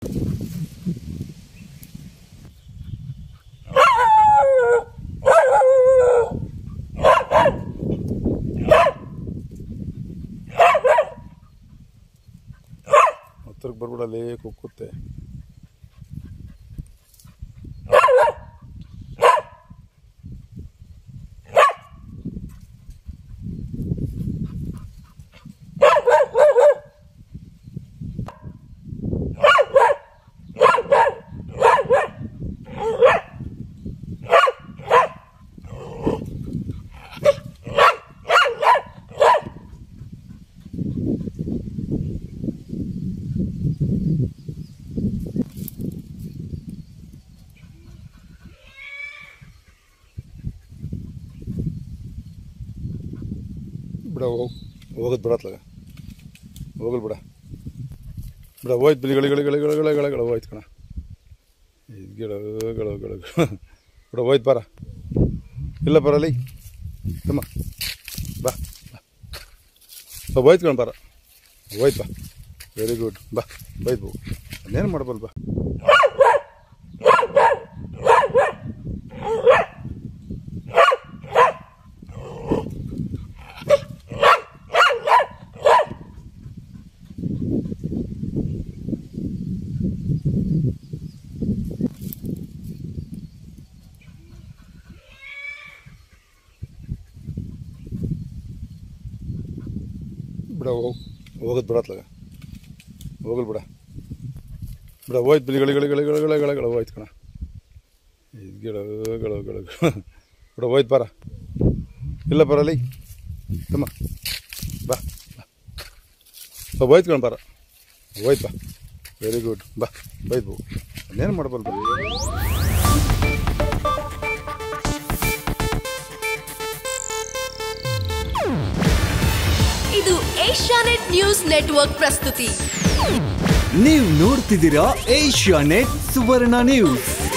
ಹತ್ರಕ್ಕೆ ಬರ್ಬಿಡಲ್ಲಿ ಕುಕ್ಕುತ್ತೆ ಬಿಡ ಹೋಗ್ ಹೋಗೋದು ಬಿಡತ್ಲಾಗ ಹೋಗಲ್ ಬಿಡ ಬಿಡ ಹೋಯ್ತು ಬಿಲಿ ಗಳ ಗಳ ಗಳ ಗಳ ಗಳ ಗಳ ಗಳ ಹೋಯ್ತು ಕಣ ಇದು ಗಿಡ ಗಳ ಗಳ ಗಳ ಬಿಡ ಹೋಯ್ತು ಬಾರ ಇಲ್ಲ ಬರಲಿ ತಮ್ಮ ಬಾ ಬಾ ಬಾ ಹೋಯ್ತು ಕಣ ಬಾರ ಹೋಯ್ತು ಬಾ ವೆರಿ ಗುಡ್ ಬಾ ಬೈತ್ ಬೋ ಇನ್ನೇನು ಮಾಡ್ಬಲ್ ಬಾ ಬಿಡ ಹೋಗ್ ಹೋಗೋದು ಬಿಡತ್ಲಾಗ ಹೋಗಲ್ ಬಿಡ ಬಿಡ ಹೋಯ್ತು ಬಿಲಿ ಗಳ ಗಳ ಗಳ ಗಳ ಗಳ ಗಳ ಗಳ ಹೋಯ್ತು ಕಣ ಇದು ಗಿಡ ಗಳ ಗಳ ಗಳ ಬಿಡ ಹೋಯ್ತು ಬಾರ ಇಲ್ಲ ಬರಲಿ ತಮ್ಮ ಬಾ ಬಾ ಬಾ ಹೋಯ್ತು ಕಣ ಬಾರ ಹೋಯ್ತು ಬಾ ವೆರಿ ಗುಡ್ ಬಾ ಬೈತ್ ಬೋ ಇನ್ನೇನು ಮಾಡ್ಬಲ್ ಬಾ ಇದು ಏಷ್ಯಾನೆಟ್ ನ್ಯೂಸ್ ನೆಟ್ವರ್ಕ್ ಪ್ರಸ್ತುತಿ ನೀವು ನೋಡ್ತಿದ್ದೀರಾ ಏಷ್ಯಾ ನೆಟ್ ಸುವರ್ಣ ನ್ಯೂಸ್